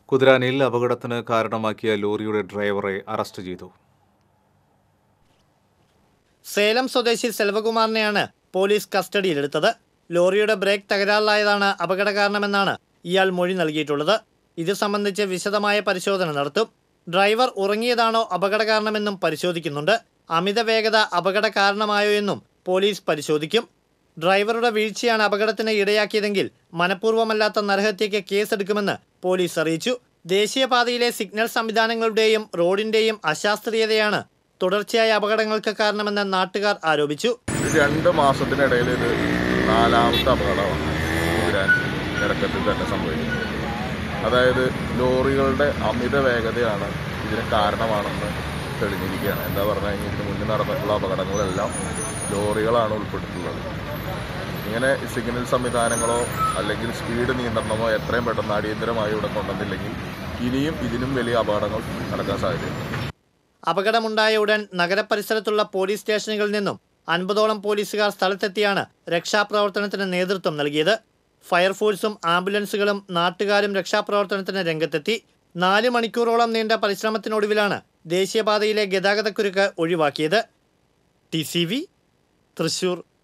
കുതിരാനിൽ അപകടത്തിന് കാരണമാക്കിയ ലോറിയുടെ ഡ്രൈവറെ അറസ്റ്റ് ചെയ്തു സേലം സ്വദേശി സെൽവകുമാറിനെയാണ് പോലീസ് കസ്റ്റഡിയിലെടുത്തത് ലോറിയുടെ ബ്രേക്ക് തകരാറിലായതാണ് അപകട കാരണമെന്നാണ് ഇയാൾ മൊഴി നൽകിയിട്ടുള്ളത് ഇത് സംബന്ധിച്ച് വിശദമായ പരിശോധന നടത്തും ഡ്രൈവർ ഉറങ്ങിയതാണോ അപകട കാരണമെന്നും പരിശോധിക്കുന്നുണ്ട് അമിത വേഗത അപകട കാരണമായോ എന്നും പോലീസ് പരിശോധിക്കും ഡ്രൈവറുടെ വീഴ്ചയാണ് അപകടത്തിന് ഇടയാക്കിയതെങ്കിൽ മനഃപൂർവ്വമല്ലാത്ത നരഹത്യയ്ക്ക് കേസെടുക്കുമെന്ന് പോലീസ് അറിയിച്ചു ദേശീയപാതയിലെ സിഗ്നൽ സംവിധാനങ്ങളുടെയും റോഡിന്റെയും അശാസ്ത്രീയതയാണ് തുടർച്ചയായ അപകടങ്ങൾക്ക് കാരണമെന്ന് നാട്ടുകാർ ആരോപിച്ചു രണ്ട് മാസത്തിനിടയിൽ ഇത് നാലാമത്തെ അപകടമാണ് കുതിരാൻ നിരക്കത്തിൽ തന്നെ സംഭവിക്കുന്നത് അതായത് ലോറികളുടെ അമിത വേഗതയാണ് ഇതിന് കാരണമാണെന്ന് തെളിഞ്ഞിരിക്കുകയാണ് എന്താ പറഞ്ഞു കഴിഞ്ഞാൽ ഇതിന് മുന്നിൽ നടന്നിട്ടുള്ള അപകടങ്ങളെല്ലാം ലോറികളാണ് ഉൾപ്പെട്ടിട്ടുള്ളത് ഇങ്ങനെ സിഗ്നൽ സംവിധാനങ്ങളോ അല്ലെങ്കിൽ സ്പീഡ് നിയന്ത്രണമോ എത്രയും പെട്ടെന്ന് അടിയന്തരമായി ഇവിടെ കൊണ്ടുവന്നില്ലെങ്കിൽ ഇനിയും ഇതിനും വലിയ അപകടങ്ങൾ നടക്കാൻ സാധ്യതയുണ്ട് അപകടമുണ്ടായ ഉടൻ നഗരപരിസരത്തുള്ള പോലീസ് സ്റ്റേഷനുകളിൽ നിന്നും അൻപതോളം പോലീസുകാർ സ്ഥലത്തെത്തിയാണ് രക്ഷാപ്രവർത്തനത്തിന് നേതൃത്വം നൽകിയത് ഫയർഫോഴ്സും ആംബുലൻസുകളും നാട്ടുകാരും രക്ഷാപ്രവർത്തനത്തിന് രംഗത്തെത്തി നാല് മണിക്കൂറോളം നീണ്ട പരിശ്രമത്തിനൊടുവിലാണ് ദേശീയപാതയിലെ ഗതാഗതക്കുരുക്ക് ഒഴിവാക്കിയത് ടി സി വി തൃശൂർ